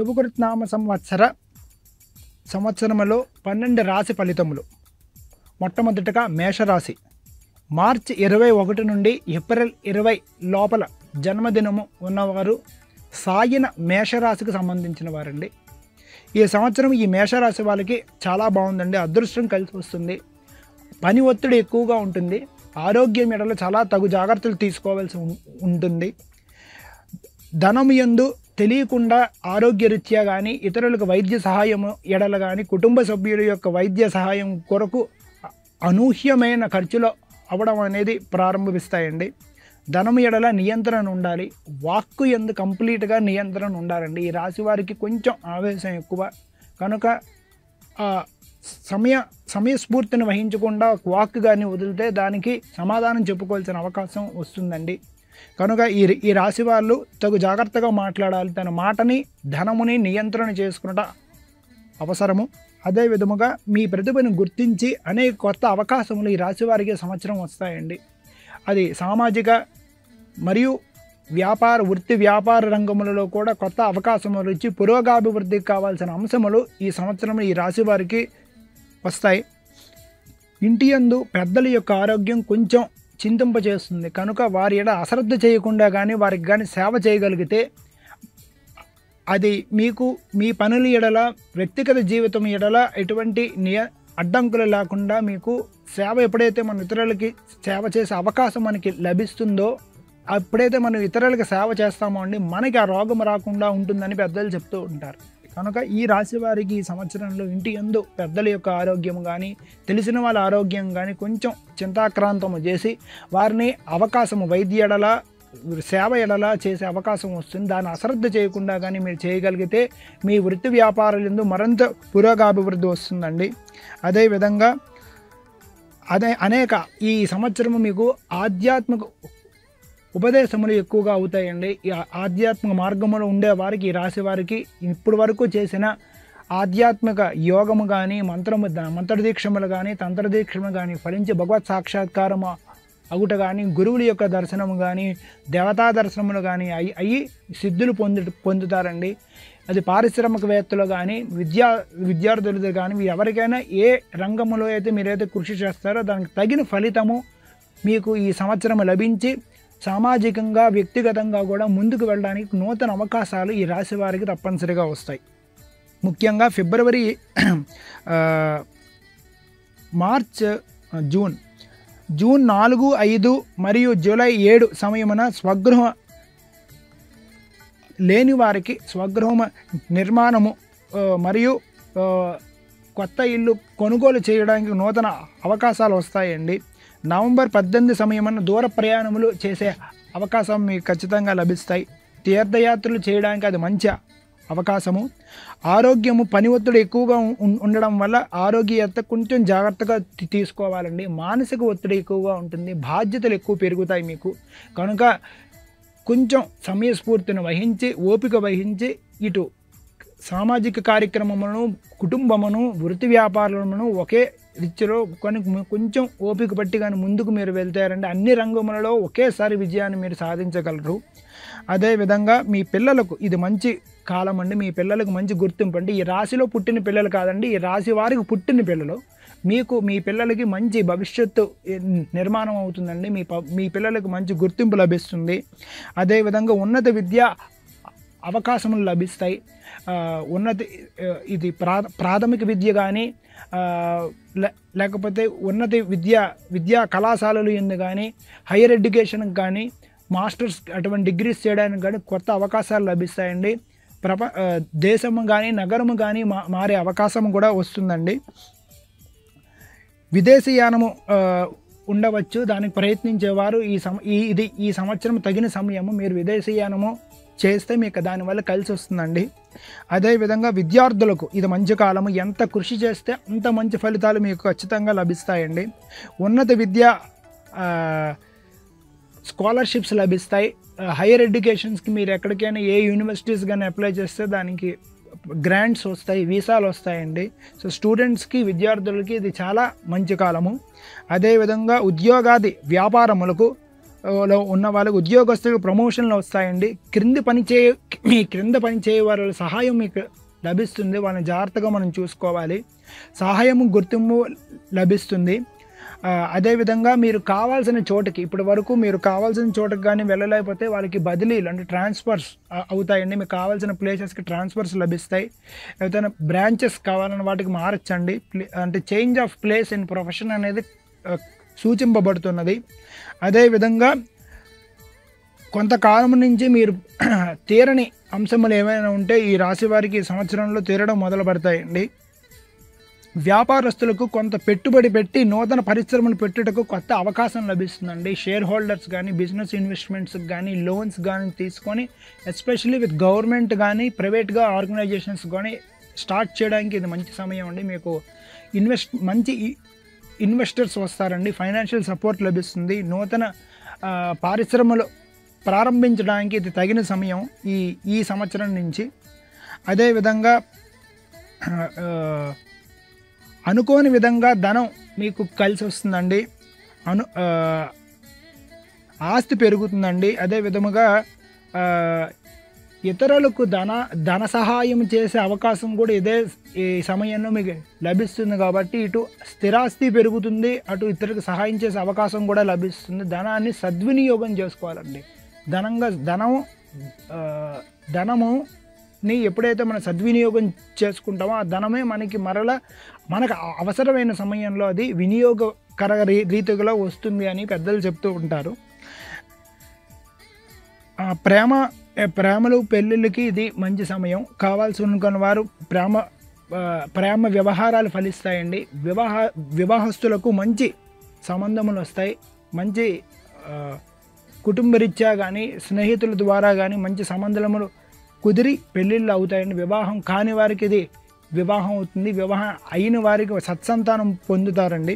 శుభకృత్నామ సంవత్సర సంవత్సరములో పన్నెండు రాశి ఫలితములు మొట్టమొదటగా మేషరాశి మార్చి ఇరవై ఒకటి నుండి ఏప్రిల్ ఇరవై లోపల జన్మదినము ఉన్నవారు సాగిన మేషరాశికి సంబంధించిన వారండి ఈ సంవత్సరం ఈ మేషరాశి వాళ్ళకి చాలా బాగుందండి అదృష్టం కలిసి వస్తుంది పని ఒత్తిడి ఎక్కువగా ఉంటుంది ఆరోగ్యం ఎడలో చాలా తగు జాగ్రత్తలు తీసుకోవాల్సి ఉం- ఉంటుంది ధనం యందు తెలియకుండా ఆరోగ్యరీత్యా కానీ ఇతరులకు వైద్య సహాయం ఎడల కానీ కుటుంబ సభ్యుల యొక్క వైద్య సహాయం కొరకు అ- అనూహ్యమైన ఖర్చులు అవ్వడం అనేది ప్రారంభిస్తాయండి ధనం ఎడల నియంత్రణ ఉండాలి వాక్కు ఎందు కంప్లీట్గా నియంత్రణ ఉండాలండి ఈ రాశి వారికి కొంచెం ఆవేశం ఎక్కువ కనుక ఆ సమయ సమయస్ఫూర్తిని వహించకుండా వాక్ కానీ వదిలితే దానికి సమాధానం చెప్పుకోవాల్సిన అవకాశం వస్తుందండి కనుక ఈ ఈ రాశి వాళ్ళు తగు జాగ్రత్తగా మాట్లాడాలి తన మాటని ధనముని నియంత్రణ చేసుకున్నట అవసరము అదే విధముగా మీ ప్రతిభను గుర్తించి అనేక కొత్త అవకాశములు ఈ రాశి వారికి సంవత్సరం వస్తాయండి అది సామాజిక మరియు వ్యాపార వృత్తి వ్యాపార రంగములలో కూడా కొత్త అవకాశములు ఇచ్చి పురోగాభివృద్ధికి కావాల్సిన అంశములు ఈ సంవత్సరం ఈ రాశి వారికి వస్తాయి ఇంటి యందు పెద్దల యొక్క ఆరోగ్యం కొంచెం చింతింపజేస్తుంది కనుక వారి ఎడ అశ్రద్ధ చేయకుండా కానీ వారికి కానీ సేవ చేయగలిగితే అది మీకు మీ పనుల ఎడల వ్యక్తిగత జీవితం ఎడల ఎటువంటి నియ అడ్డంకులు లేకుండా మీకు సేవ ఎప్పుడైతే మనం ఇతరులకి సేవ చేసే అవకాశం మనకి లభిస్తుందో అప్పుడైతే మనం ఇతరులకు సేవ చేస్తామో అండి మనకి ఆ రోగం రాకుండా ఉంటుందని పెద్దలు చెప్తూ ఉంటారు కనుక ఈ రాశి వారికి ఈ సంవత్సరంలో ఇంటి ఎందు పెద్దల యొక్క ఆరోగ్యం కానీ తెలిసిన వాళ్ళ ఆరోగ్యం కానీ కొంచెం చింతాక్రాంతము చేసి వారిని అవకాశము వైద్య ఎడల సేవ ఎడలా చేసే అవకాశం వస్తుంది దాన్ని అశ్రద్ధ చేయకుండా కానీ మీరు చేయగలిగితే మీ వృత్తి వ్యాపారాలందు మరింత పురోగాభివృద్ధి వస్తుందండి అదేవిధంగా అదే అనేక ఈ సంవత్సరము మీకు ఆధ్యాత్మిక ఉపదేశములు ఎక్కువగా అవుతాయండి ఈ ఆ- ఆధ్యాత్మిక మార్గంలో ఉండే వారికి ఈ రాశి వారికి ఇప్పటి వరకు చేసిన ఆధ్యాత్మిక యోగము కానీ మంత్రము మంత్రదీక్షములు కానీ తంత్రదీక్షములు కానీ ఫలించి భగవత్ సాక్షాత్కారము అగుట కానీ గురువుల యొక్క దర్శనము కానీ దేవతా దర్శనములు కానీ అయి అయ్యి సిద్ధులు పొందు పొందుతారండి అది పారిశ్రామికవేత్తలు కానీ విద్యా విద్యార్థులది కానీ మీరు ఎవరికైనా ఏ రంగంలో అయితే మీరైతే కృషి చేస్తారో దానికి తగిన ఫలితము మీకు ఈ సంవత్సరం లభించి సామాజికంగా వ్యక్తిగతంగా కూడా ముందుకు వెళ్ళడానికి నూతన అవకాశాలు ఈ రాశి వారికి తప్పనిసరిగా వస్తాయి ముఖ్యంగా ఫిబ్రవరి ఆ, మార్చ్ ఆ, జూన్ జూన్ నాలుగు ఐదు మరియు జూలై ఏడు సమయమున స్వగృహ లేని వారికి స్వగృహం నిర్మాణము ఆ, మరియు ఆ, కొత్త ఇల్లు కొనుగోలు చేయడానికి నూతన అవకాశాలు వస్తాయండి నవంబర్ పద్దెనిమిది సమయమున దూర ప్రయాణములు చేసే అవకాశం మీకు ఖచ్చితంగా లభిస్తాయి తీర్థయాత్రలు చేయడానికి అది మంచి అవకాశము ఆరోగ్యము పని ఒత్తిడి ఎక్కువగా ఉం- ఉండడం వల్ల ఆరోగ్యత కొంచెం జాగ్రత్తగా తీ- తీసుకోవాలండి మానసిక ఒత్తిడి ఎక్కువగా ఉంటుంది బాధ్యతలు ఎక్కువ పెరుగుతాయి మీకు కనుక కొంచెం సమయస్ఫూర్తిని వహించి ఓపిక వహించి ఇటు సామాజిక కార్యక్రమములను కుటుంబమును వృత్తి వ్యాపారములను ఒకే రీతిలో కొన్ని కొంచెం ఓపిక పట్టి కానీ ముందుకు మీరు వెళ్తారంటే అన్ని రంగములలో ఒకేసారి విజయాన్ని మీరు సాధించగలరు అదేవిధంగా మీ పిల్లలకు ఇది మంచి కాలం అండి మీ పిల్లలకు మంచి గుర్తింపు అండి ఈ రాశిలో పుట్టిన పిల్లలు కాదండి ఈ రాశి వారికి పుట్టిన పిల్లలు మీకు మీ పిల్లలకి మంచి భవిష్యత్తు ఏ, నిర్మాణం అవుతుందండి మీ ప- మీ పిల్లలకు మంచి గుర్తింపు లభిస్తుంది అదేవిధంగా ఉన్నత విద్య అవకాశములు లభిస్తాయి ఆ, ఉన్నతి ఆ, ఇది ప్రా ప్రాథమిక విద్య కానీ లేకపోతే ఉన్నత విద్య విద్యా కళాశాలలు ఎందు కానీ హైయర్ ఎడ్యుకేషన్కి కానీ మాస్టర్స్ అటువంటి డిగ్రీస్ చేయడానికి కానీ కొత్త అవకాశాలు లభిస్తాయండి ప్రప ఆ, దేశము కానీ నగరము కానీ మా మారే అవకాశం కూడా వస్తుందండి విదేశీయానము ఆ, ఉండవచ్చు దానికి ప్రయత్నించేవారు ఈ సం ఈ ఇది ఈ సంవత్సరం తగిన సమయము మీరు విదేశీయానము చేస్తే మీకు దానివల్ల కలిసి వస్తుందండి అదేవిధంగా విద్యార్థులకు ఇది మంచి కాలము ఎంత కృషి చేస్తే అంత మంచి ఫలితాలు మీకు ఖచ్చితంగా లభిస్తాయండి ఉన్నత విద్య ఆ, స్కాలర్షిప్స్ లభిస్తాయి హైయర్ ఎడ్యుకేషన్స్కి మీరు ఎక్కడికైనా ఏ యూనివర్సిటీస్ కానీ అప్లై చేస్తే దానికి గ్రాంట్స్ వస్తాయి వీసాలు వస్తాయండి సో స్టూడెంట్స్కి విద్యార్థులకి ఇది చాలా మంచి కాలము అదేవిధంగా ఉద్యోగాది వ్యాపారములకు లో ఉన్న వాళ్ళకి ఉద్యోగస్తులకు ప్రమోషన్లు వస్తాయండి క్రింది పని చేయ మీ క్రింద పని చేయ వారి సహాయం మీకు లభిస్తుంది వాళ్ళని జాగ్రత్తగా మనం చూసుకోవాలి సహాయము గుర్తింపు లభిస్తుంది ఆ, అదేవిధంగా మీరు కావాల్సిన చోటకి ఇప్పటి వరకు మీరు కావాల్సిన చోటకి కానీ వెళ్ళలేకపోతే వాళ్ళకి బదిలీలు అంటే ట్రాన్స్ఫర్స్ ఆ, అవుతాయండి మీకు కావాల్సిన ప్లేసెస్కి ట్రాన్స్ఫర్స్ లభిస్తాయి ఏదైనా బ్రాంచెస్ కావాలన్న వాటికి మారచ్చండి ప్లే- అంటే change of place in profession అనేది ఆ, సూచింపబడుతున్నది అదేవిధంగా కొంతకాలం నుంచి మీరు తీరని అంశములు ఏమైనా ఉంటే ఈ రాశి వారికి ఈ సంవత్సరంలో తీరడం మొదలు పెడతాయండి వ్యాపారస్తులకు కొంత పెట్టుబడి పెట్టి నూతన పరిశ్రమలు పెట్టుటకు కొత్త అవకాశం లభిస్తుందండి షేర్ హోల్డర్స్ కానీ బిజినెస్ ఇన్వెస్ట్మెంట్స్కి కానీ లోన్స్ కానీ తీసుకొని ఎస్పెషల్లీ విత్ గవర్నమెంట్ కానీ ప్రైవేట్గా ఆర్గనైజేషన్స్ కానీ స్టార్ట్ చేయడానికి ఇది మంచి సమయం అండి మీకు ఇన్వెస్ట్ మంచి ఇ- ఇన్వెస్టర్స్ వస్తారండి ఫైనాన్షియల్ సపోర్ట్ లభిస్తుంది నూతన ఆ, పారిశ్రమలు ప్రారంభించడానికి ఇది తగిన సమయం ఈ ఈ సంవత్సరం నుంచి అదేవిధంగా ఆ, అనుకోని విధంగా ధనం మీకు కలిసి వస్తుందండి అను ఆ, ఆస్తి పెరుగుతుందండి అదే విధముగా ఆ, ఇతరులకు ధన ధన సహాయం చేసే అవకాశం కూడా ఇదే ఈ సమయంలో మీకు లభిస్తుంది కాబట్టి ఇటు స్థిరాస్తి పెరుగుతుంది అటు ఇతరులకు సహాయం చేసే అవకాశం కూడా లభిస్తుంది ధనాన్ని సద్వినియోగం చేసుకోవాలండి ధనంగా ధనం ఆ, ధనముని ఎప్పుడైతే మనం సద్వినియోగం చేసుకుంటామో ఆ ధనమే మనకి మరల మనకు అవసరమైన సమయంలో అది వినియోగకర రీ- రీతిలో వస్తుంది అని పెద్దలు చెప్తూ ఉంటారు ఆ, ప్రేమ ఏ, ప్రేమలు పెళ్ళిళ్ళకి ఇది మంచి సమయం కావాల్సి అనుకున్న వారు ప్రేమ ఆ, ప్రేమ వ్యవహారాలు ఫలిస్తాయండి వివాహ వివాహస్తులకు మంచి సంబంధములు వస్తాయి మంచి ఆ, కుటుంబరీత్యా కానీ స్నేహితుల ద్వారా కానీ మంచి సంబంధములు కుదిరి పెళ్ళిళ్ళు అవుతాయండి వివాహం కాని వారికి ఇది వివాహం అవుతుంది వివాహం అయిన వారికి సత్సంతానం పొందుతారండి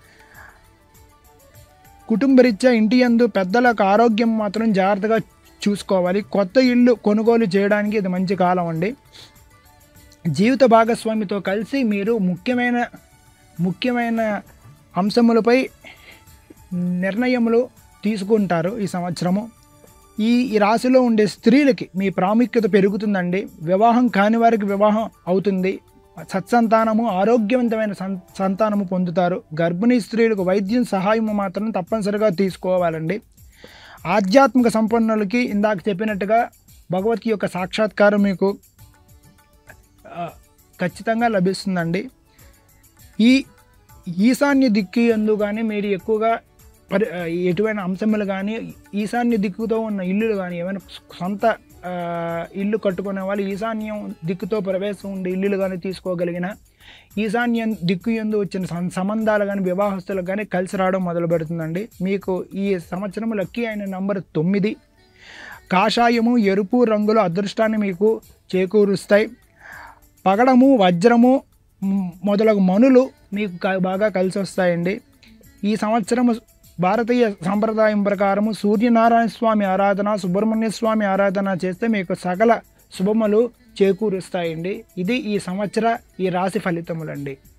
కుటుంబరీత్యా ఇంటి యందు పెద్దలకు ఆరోగ్యం మాత్రం జాగ్రత్తగా చూసుకోవాలి కొత్త ఇల్లు కొనుగోలు చేయడానికి ఇది మంచి కాలం అండి జీవిత భాగస్వామితో కలిసి మీరు ముఖ్యమైన ముఖ్యమైన అంశములపై నిర్ణయములు తీసుకుంటారు ఈ సంవత్సరము ఈ ఈ రాశిలో ఉండే స్త్రీలకి మీ ప్రాముఖ్యత పెరుగుతుందండి వివాహం కాని వారికి వివాహం అవుతుంది సత్సంతానము ఆరోగ్యవంతమైన సం సంతానము పొందుతారు గర్భిణీ స్త్రీలకు వైద్యం సహాయము మాత్రం తప్పనిసరిగా తీసుకోవాలండి ఆధ్యాత్మిక సంపన్నులకి ఇందాక చెప్పినట్టుగా భగవత్ యొక్క సాక్షాత్కారం మీకు ఆ, ఖచ్చితంగా లభిస్తుందండి ఈ ఈశాన్య దిక్కు ఎందు కానీ మీరు ఎక్కువగా పరి ఆ, ఎటువంటి అంశములు కానీ ఈశాన్య దిక్కుతో ఉన్న ఇల్లులు కానీ ఏమైనా సొంత ఆ, ఇల్లు కట్టుకునే వాళ్ళు ఈశాన్యం దిక్కుతో ప్రవేశం ఉండే ఇల్లులు కానీ తీసుకోగలిగిన ఈశాన్యం దిక్కు ఎందు వచ్చిన సం- సంబంధాలు కానీ వివాహస్తులకు కానీ కలిసి రావడం మొదలు పెడుతుందండి మీకు ఈ సంవత్సరం లక్కీ అయిన నంబర్ తొమ్మిది కాషాయము ఎరుపు రంగుల అదృష్టాన్ని మీకు చేకూరుస్తాయి పగడము వజ్రము మ్, మొదలగు మనులు మీకు క- బాగా కలిసి వస్తాయండి ఈ సంవత్సరం భారతీయ సంప్రదాయం ప్రకారము సూర్యనారాయణ స్వామి ఆరాధన సుబ్రహ్మణ్య స్వామి ఆరాధన చేస్తే మీకు సకల శుభములు చేకూరుస్తాయండి ఇది ఈ సంవత్సర ఈ రాశి ఫలితములండి